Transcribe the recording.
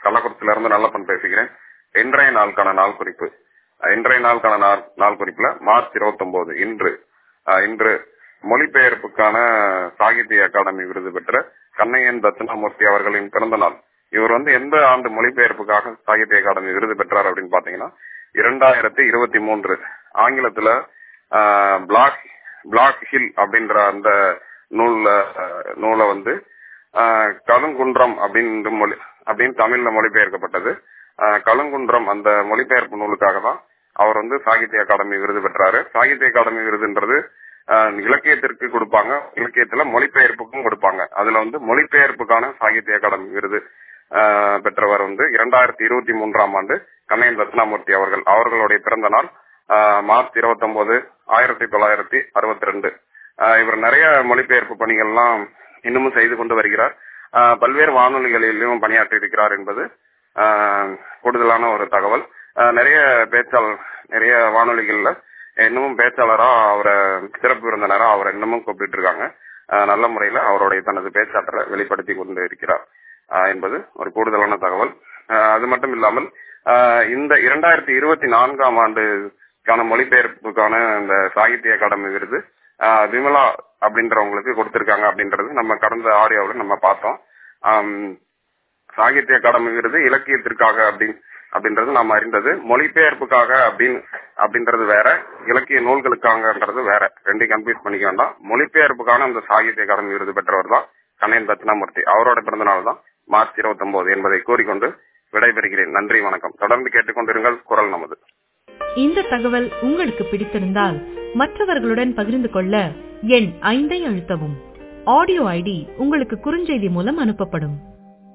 கள்ளக்குறிச்சியில இருந்து நல்லப்பன் பேசுகிறேன் இன்றைய நாளுக்கான நாள் குறிப்பு அஹ் இன்றைய நாளுக்கான நாள் நாள் குறிப்புல மார்ச் இருபத்தி ஒன்பது இன்று அஹ் இன்று மொழிபெயர்ப்புக்கான சாகித்ய அகாடமி விருது பெற்ற கண்ணையன் தட்சிணாமூர்த்தி அவர்களின் பிறந்த நாள் இவர் வந்து எந்த ஆண்டு மொழிபெயர்ப்புக்காக சாகித்ய அகாடமி விருது பெற்றார் அப்படின்னு பாத்தீங்கன்னா இரண்டாயிரத்தி இருபத்தி மூன்று ஆங்கிலத்துல பிளாக் பிளாக் ஹில் அப்படின்ற அந்த நூல்ல அஹ், நூலை வந்து ஆஹ், கழுங்குன்றம் அப்படின்னு மொழி அப்படின்னு தமிழ்ல மொழிபெயர்க்கப்பட்டது ஆஹ், கழுங்குன்றம் அந்த மொழிபெயர்ப்பு நூலுக்காக தான் அவர் வந்து சாகித்ய அகாடமி விருது பெற்றாரு சாகித்ய அகாடமி விருதுன்றது ஆஹ், இலக்கியத்திற்கு கொடுப்பாங்க இலக்கியத்துல மொழிபெயர்ப்புக்கும் கொடுப்பாங்க அதுல வந்து மொழிபெயர்ப்புக்கான சாகித்ய அகாடமி விருது ஆஹ், பெற்றவர் வந்து இரண்டாயிரத்தி இருபத்தி மூன்றாம் ஆண்டு கண்ணையன் தட்சிணாமூர்த்தி அவர்கள் அவர்களுடைய பிறந்த நாள் ஆஹ், மார்ச் இருபத்தி ஒன்பது ஆயிரத்தி தொள்ளாயிரத்தி அறுபத்தி ரெண்டு இவர் நிறைய மொழிபெயர்ப்பு பணிகள்லாம் இன்னமும் செய்து கொண்டு வருகிறார் ஆஹ், பல்வேறு வானொலிகளிலும் பணியாற்றி இருக்கிறார் என்பது ஆஹ், கூடுதலான ஒரு தகவல் ஆஹ், நிறைய பேச்சாளர் நிறைய வானொலிகள்ல இன்னமும் பேச்சாளரா அவரை சிறப்பு விருந்தினரா அவரை இன்னமும் கூப்பிட்டு இருக்காங்க ஆஹ், நல்ல முறையில அவருடைய தனது பேச்சாற்றலை வெளிப்படுத்தி கொண்டு இருக்கிறார் ஆஹ், என்பது ஒரு கூடுதலான தகவல் ஆஹ், அது மட்டும் இல்லாமல் ஆஹ், இந்த இரண்டாயிரத்தி இருபத்தி நான்காம் ஆண்டுக்கான மொழிபெயர்ப்புக்கான இந்த சாகித்ய அகாடமி விருது ஆஹ், விமலா அப்படின்றவங்களுக்கு கொடுத்திருக்காங்க அப்படின்றது நம்ம கடந்த ஆடியோவில் நம்ம பார்த்தோம் ஆம், சாகித்ய அகாடமி விருது இலக்கியத்திற்காக அப்படின்னு அப்படின்றது நாம் அறிந்தது மொழிபெயர்ப்புக்காக அப்படின்னு அப்படின்றது வேற இலக்கிய நூல்களுக்காகன்றது வேற ரெண்டையும் கன்ஃபியூஸ் பண்ணிக்க வேண்டாம் மொழிபெயர்ப்புக்கான அந்த சாகித்ய அகாடமி விருது பெற்றவர் தான் கண்ணையன் தட்சிணாமூர்த்தி அவரோட பிறந்த நாள் தான் மார்ச் இருபத்தி ஒன்பது என்பதை கூறிக்கொண்டு விடைபெறுகிறேன் நன்றி வணக்கம் தொடர்ந்து கேட்டுக்கொண்டிருங்கள் குரல் நமது இந்த தகவல் உங்களுக்கு பிடித்திருந்தால் மற்றவர்களுடன் பகிர்ந்து கொள்ள எண் ஐந்தை அழுத்தவும் ஆடியோ ஐடி உங்களுக்கு குறுஞ்செய்தி மூலம் அனுப்பப்படும்